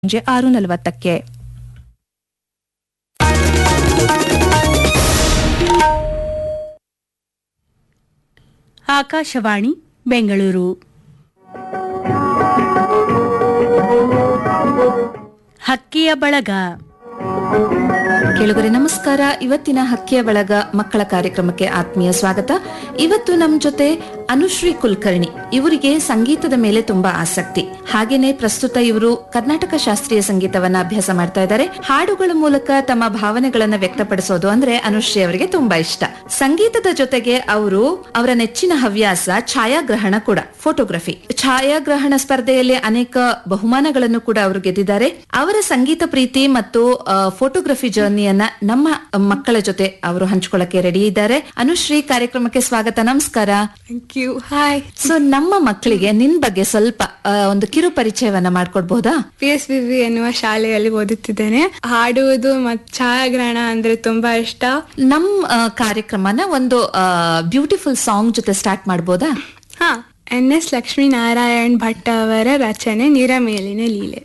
ಸಂಜೆ ಆರು ನಲವತ್ತಕ್ಕೆ ಆಕಾಶವಾಣಿ ಬೆಂಗಳೂರು ಹಕ್ಕಿಯ ಬಳಗ ಕೇಳುಗರೆ ನಮಸ್ಕಾರ ಇವತ್ತಿನ ಹಕ್ಕಿಯ ಬಳಗ ಮಕ್ಕಳ ಕಾರ್ಯಕ್ರಮಕ್ಕೆ ಆತ್ಮೀಯ ಸ್ವಾಗತ ಇವತ್ತು ನಮ್ ಜೊತೆ ಅನುಶ್ರೀ ಕುಲಕರ್ಣಿ ಇವರಿಗೆ ಸಂಗೀತದ ಮೇಲೆ ತುಂಬಾ ಆಸಕ್ತಿ ಹಾಗೇನೆ ಪ್ರಸ್ತುತ ಇವರು ಕರ್ನಾಟಕ ಶಾಸ್ತ್ರೀಯ ಸಂಗೀತವನ್ನ ಅಭ್ಯಾಸ ಮಾಡ್ತಾ ಇದ್ದಾರೆ ಹಾಡುಗಳ ಮೂಲಕ ತಮ್ಮ ಭಾವನೆಗಳನ್ನ ವ್ಯಕ್ತಪಡಿಸೋದು ಅಂದ್ರೆ ಅನುಶ್ರೀ ಅವರಿಗೆ ತುಂಬಾ ಇಷ್ಟ ಸಂಗೀತದ ಜೊತೆಗೆ ಅವರು ಅವರ ನೆಚ್ಚಿನ ಹವ್ಯಾಸ ಛಾಯಾಗ್ರಹಣ ಕೂಡ ಫೋಟೋಗ್ರಫಿ ಛಾಯಾಗ್ರಹಣ ಸ್ಪರ್ಧೆಯಲ್ಲಿ ಅನೇಕ ಬಹುಮಾನಗಳನ್ನು ಕೂಡ ಅವರು ಗೆದ್ದಿದ್ದಾರೆ ಅವರ ಸಂಗೀತ ಪ್ರೀತಿ ಮತ್ತು ಆ, ಫೋಟೋಗ್ರಫಿ ಜರ್ನಿಯನ್ನ ನಮ್ಮ ಮಕ್ಕಳ ಜೊತೆ ಅವರು ಹಂಚ್ಕೊಳ್ಳಕ್ಕೆ ರೆಡಿ ಇದ್ದಾರೆ ಅನುಶ್ರೀ ಕಾರ್ಯಕ್ರಮಕ್ಕೆ ಸ್ವಾಗತ ನಮಸ್ಕಾರ ಥ್ಯಾಂಕ್ ಯು ಹಾಯ್ ಸೊ ನಮ್ಮ ಮಕ್ಕಳಿಗೆ ನಿನ್ ಬಗ್ಗೆ ಸ್ವಲ್ಪ ಆ, ಒಂದು ಕಿರು ಪರಿಚಯವನ್ನ ಮಾಡ್ಕೊಡ್ಬೋದಾ ಪಿ ಎಸ್ ಬಿ ವಿ ಎನ್ನುವ ಶಾಲೆಯಲ್ಲಿ ಓದುತ್ತಿದ್ದೇನೆ ಹಾಡುವುದು ಮತ್ತು ಛಾಯಾಗ್ರಹಣ ಅಂದ್ರೆ ತುಂಬಾ ಇಷ್ಟ ನಮ್ ಆ, ಕಾರ್ಯಕ್ರಮನ ಒಂದು ಬ್ಯೂಟಿಫುಲ್ ಸಾಂಗ್ ಜೊತೆ ಸ್ಟಾರ್ಟ್ ಮಾಡ್ಬೋದಾ ಹಾ ಎನ್ ಎಸ್ ಲಕ್ಷ್ಮೀನಾರಾಯಣ್ ಭಟ್ ಅವರ ರಚನೆ ನೀರ ಮೇಲಿನ ಲೀಲೆ